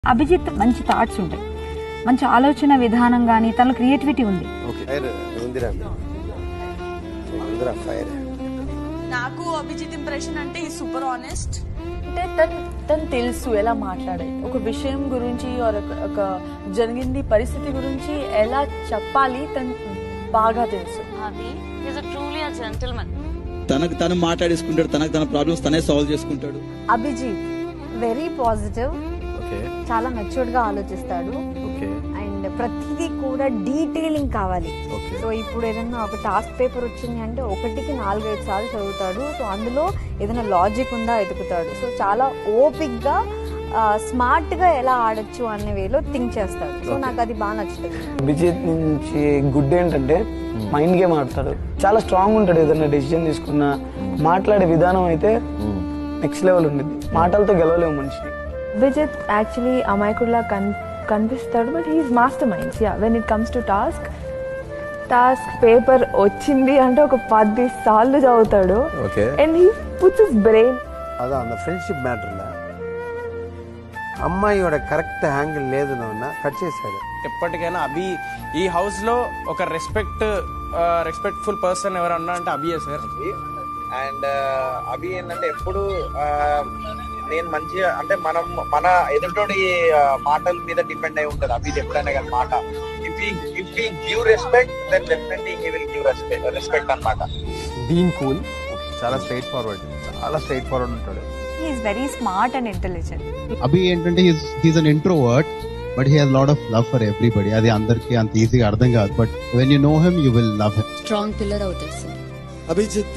అభిజిత్ మంచి థాట్స్ ఉంటాయి మంచి ఆలోచన విధానం కానీ తనలో క్రియేటివిటీ ఉంది ఫైర్ ఉందిరా ఉందిరా ఫైర్ నాకు అభిజిత్ ఇంప్రెషన్ అంటే ఈ సూపర్ ఆనెస్ట్ అంటే తను తను తెలుసు ఎలా మాట్లాడాలి ఒక విషయం గురించి or ఒక ఒక జరిగింది పరిస్థితి గురించి ఎలా చెప్పాలి తను బాగా తెలుసు Avi is a truly a gentleman. తనకు తను మాట్లాడేసుకుంటాడు తనకు తన ప్రాబ్లమ్స్ తనే సాల్వ్ చేసుకుంటాడు అభిజిత్ వెరీ పాజిటివ్ ఓకే చాలా మెచ్యూర్డ్ గా ఆలోచిస్తాడు ఓకే అండ్ ప్రతిదీ కూడా డీటెయిలింగ్ కావాలి ఓకే సో ఇప్పుడు ఏదైనా ఒక టాస్క్ పేపర్ వచ్చింది అంటే ఒకటికి నాలుగైదు సార్లు చదువుతాడు సో అందులో ఏదైనా లాజిక్ ఉందా ఎదుగుతాడు సో చాలా ఓపిక్ గా స్మార్ట్ గా ఎలా ఆడొచ్చు అనే వేలో థింక్ చేస్తాడు సో నాకు అది బాగా నచ్చుతుంది అభిజిత్ నుంచి గుడ్ ఏంటంటే మైండ్ గేమ్ ఆడతాడు చాలా స్ట్రాంగ్ ఉంటాడు ఏదైనా డెసిజన్ తీసుకున్నా మాట్లాడే విధానం అయితే నెక్స్ట్ లెవెల్ ఉండేది మాటలతో గెలవలేము మనిషిని విజిత్ యాక్చువల్లీ అమాయకుడిలా కన్ కనిపిస్తాడు but he's master minds yeah when it comes to task task paper వచ్చింది అంటే ఒక పది సార్లు చదువుతాడు okay and he puts his brain அதான் அந்த ஃப்ரெண்ட்ஷிப் மேட்டரில் అమ్మాయిயோட కరెక్ట్ హ్యాంగిల్ లేదు నాన్న కట్ చేశాడు ఎప్పటికైనా అభి ఈ హౌస్ లో ఒక రెస్పెక్ట్ రెస్పెక్ట్ఫుల్ పర్సన్ ఎవరన్నా అంటే అభియే సార్ అండ్ అవి ఏంటంటే ఎప్పుడు ఆ, నేను మంచిగా అంటే మనం మన ఎదుటోడి ఆ, మాటల మీద డిపెండ్ అయి ఉంటది అవి ఎప్పుడైనా కానీ మాట if if he give respect then definitely he will give respect respect అన్నమాట బీన్ కూల్ చాలా స్ట్రైట్ ఫార్వర్డ్ చాలా స్ట్రైట్ ఫార్వర్డ్ ఉంటాడు is very smart and intelligent Abhi ఏంటంటే he's an introvert but he has lot of love for everybody అది అందరికి అంత ఈజీగా అర్థం కాదు but when you know him you will love him Strong pillar అవుతాడు సార్ అభిజిత్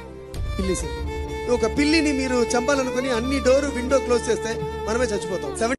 పిల్లి సార్ ఒక పిల్లిని మీరు చంపాలనుకుని అన్ని డోర్ విండో క్లోజ్ చేస్తే మనమే చచ్చిపోతాం